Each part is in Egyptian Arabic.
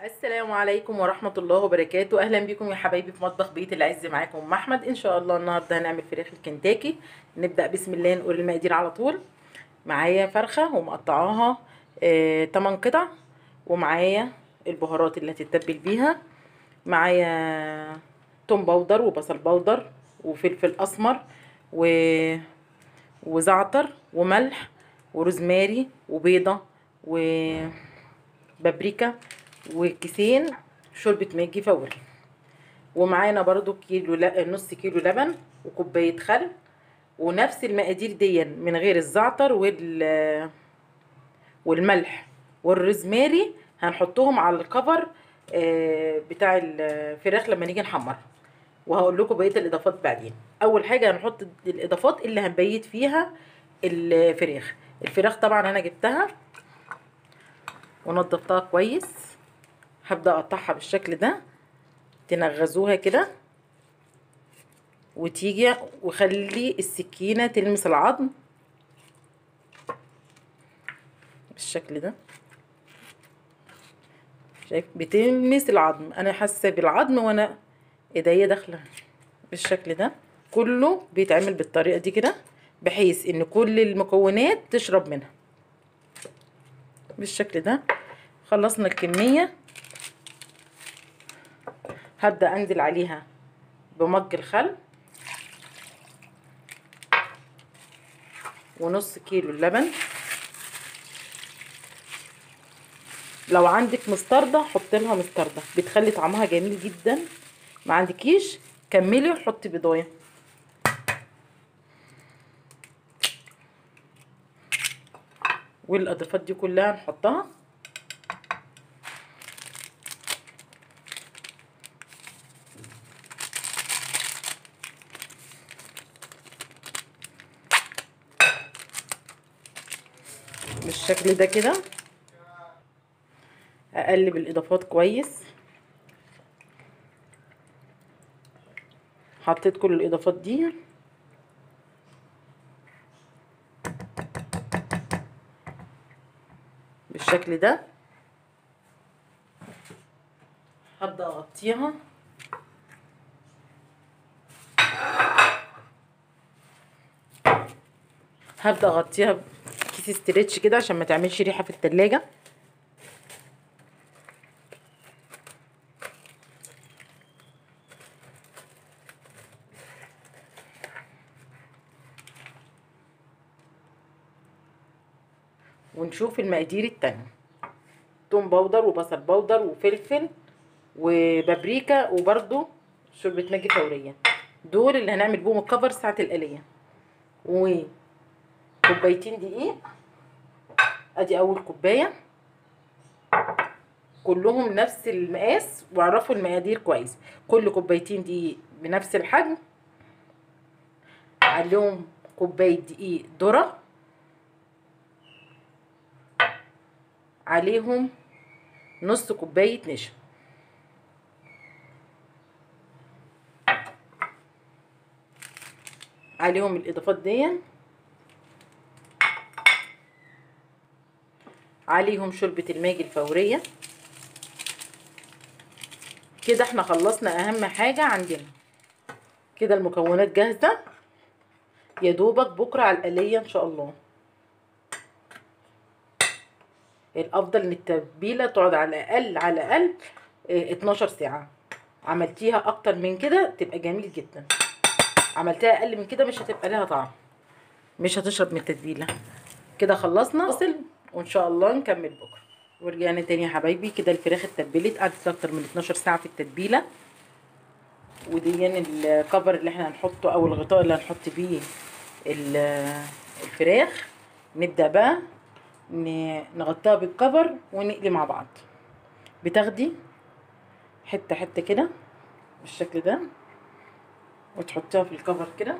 السلام عليكم ورحمة الله وبركاته أهلا بكم يا حبايبي في مطبخ بيت العز معاكم أم أحمد إن شاء الله النهاردة هنعمل فراخ الكنتاكي نبدأ بسم الله نقول المقادير على طول معايا فرخة ومقطعاها آه 8 قطع ومعايا البهارات اللي هتتبل بيها معايا توم بودر وبصل بودر وفلفل أسمر و... وزعتر وملح وروزماري وبيضة وبابريكا وكيسين شوربة ماجي فوري ومعانا برضو كيلو ل... نص كيلو لبن وكوباية خل ونفس المقادير دي من غير الزعتر وال والملح والروزماري هنحطهم على الكفر آه، بتاع الفراخ لما نيجي نحمرها وهقول لكم بقيه الاضافات بعدين اول حاجه هنحط الاضافات اللي هنبيت فيها الفراخ الفراخ طبعا انا جبتها ونضفتها كويس هبدا اقطعها بالشكل ده تنغزوها كده وتيجي وخلي السكينه تلمس العظم بالشكل ده شايف بتلمس العظم انا حاسه بالعظم وانا ايديا داخله بالشكل ده كله بيتعمل بالطريقه دي كده بحيث ان كل المكونات تشرب منها بالشكل ده خلصنا الكميه هبدا انزل عليها بمج الخل ونص كيلو اللبن لو عندك مستردة حط لها مستردة بتخلي طعمها جميل جدا ما عندكيش كملي وحطي بيضايه والاضافات دي كلها نحطها بالشكل ده كده اقلب الاضافات كويس حطيت كل الاضافات دي بالشكل ده هبدا اغطيها هبدا اغطيها بكيس استريتش كده عشان ما تعملش ريحه في التلاجة ونشوف المقادير التانية توم بودر وبصل بودر وفلفل وبابريكا وبرده شوربة ماجي فورية دول اللي هنعمل بيهم الكفر ساعة القلية وكوبايتين دقيق ادي اول كوباية كلهم نفس المقاس واعرفوا المقادير كويس كل كوبايتين دقيق بنفس الحجم عليهم كوباية دقيق ذرة عليهم نص كوباية نشا عليهم الإضافات دي عليهم شوربة الماجي الفورية كده احنا خلصنا أهم حاجة عندنا كده المكونات جاهزة يا دوبك بكرة على القلية إن شاء الله الافضل ان التتبيله تقعد على الاقل على الاقل 12 ساعه عملتيها اكتر من كده تبقى جميل جدا عملتيها اقل من كده مش هتبقى لها طعم مش هتشرب من التتبيله كده خلصنا اصل وان شاء الله نكمل بكره ورجعنا تاني يا حبايبي كده الفراخ اتبلت قعدت اكتر من 12 ساعه في التتبيله ودي الكفر اللي احنا هنحطه او الغطاء اللي هنحط بيه الفراخ نبدا بقى نغطيها بالكفر ونقلي مع بعض بتاخدي حته حته كده بالشكل ده وتحطيها في الكفر كده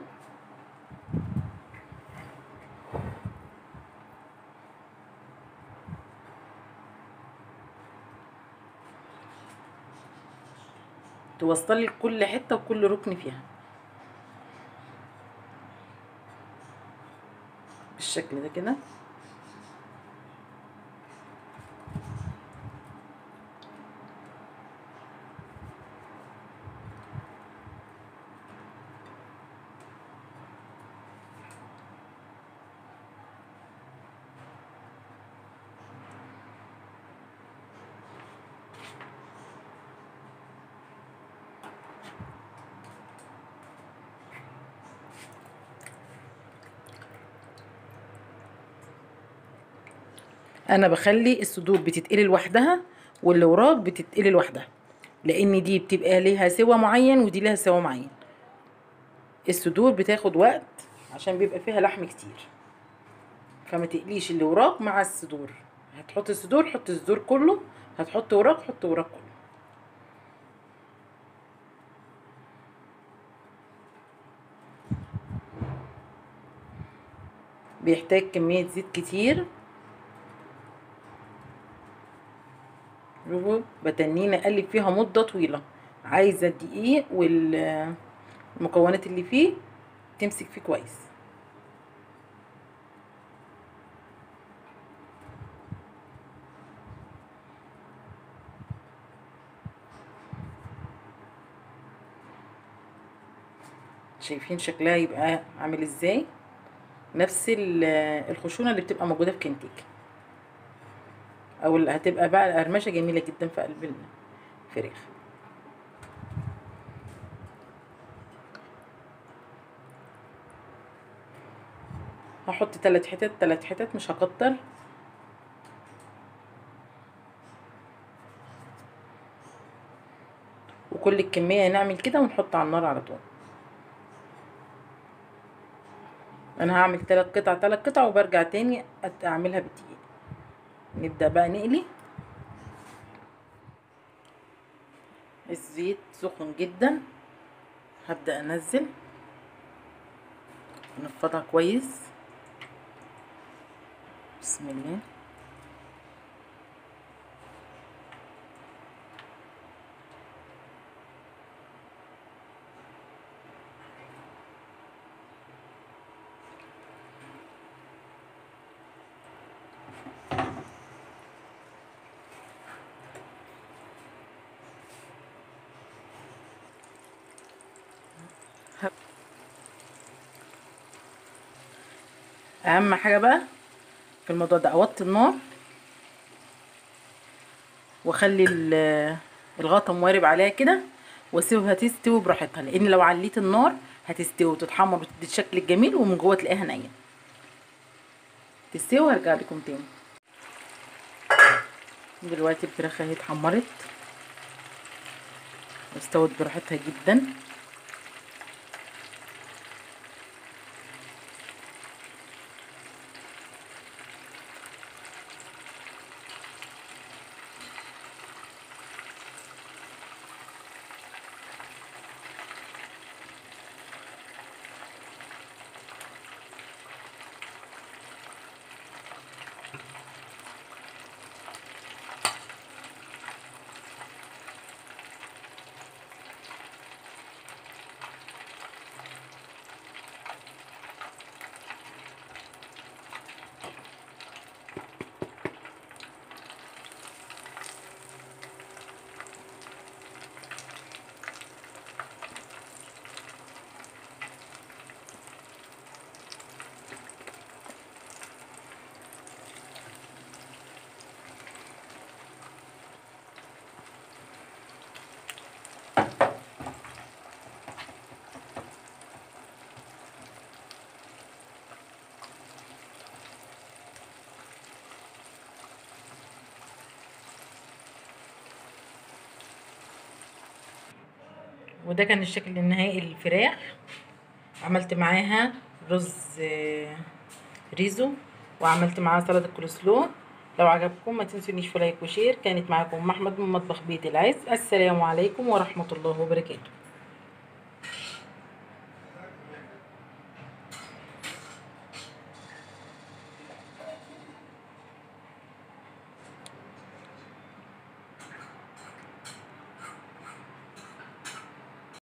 توصلي لكل حته وكل ركن فيها بالشكل ده كده انا بخلي الصدور بتتقلي لوحدها واللي وراك بتتقلي لوحدها لان دي بتبقى ليها سوا معين ودي ليها سوا معين الصدور بتاخد وقت عشان بيبقى فيها لحم كتير فما تقليش اللي وراك مع الصدور هتحط الصدور حط الصدور كله هتحط وراك حط وراك كله بيحتاج كمية زيت كتير شوفوا بتنين اقلب فيها مدة طويلة عايزة الدقيق والمكونات اللي فيه تمسك فيه كويس شايفين شكلها يبقى عامل ازاي نفس ال- الخشونة اللي بتبقى موجودة في كنتاكي او اللي هتبقى بقى قرمشة جميلة جدا في قلب الفراخ هحط تلات حتت تلات حتت مش هكتر وكل الكمية نعمل كده ونحط على النار على طول انا هعمل تلات قطع تلات قطع وبرجع تاني أت- اعملها بالدقيق نبدأ بقى نقلي الزيت سخن جدا هبدأ انزل نفضها كويس بسم الله اهم حاجه بقى في الموضوع ده اوطي النار واخلي ال- الغطا موارب عليها كده واسيبها تستوي براحتها لان لو عليت النار هتستوي وتتحمر وتدي الشكل الجميل ومن جوه تلاقيها نيه تستوي وهرجع لكم تاني دلوقتي الفراخ اهي اتحمرت واستوت براحتها جدا وده كان الشكل النهائي للفراخ عملت معاها رز آه، ريزو وعملت معاها سلطه كولسلو لو عجبكم ما تنسونيش في لايك وشير كانت معاكم ام احمد من مطبخ بيت العز السلام عليكم ورحمه الله وبركاته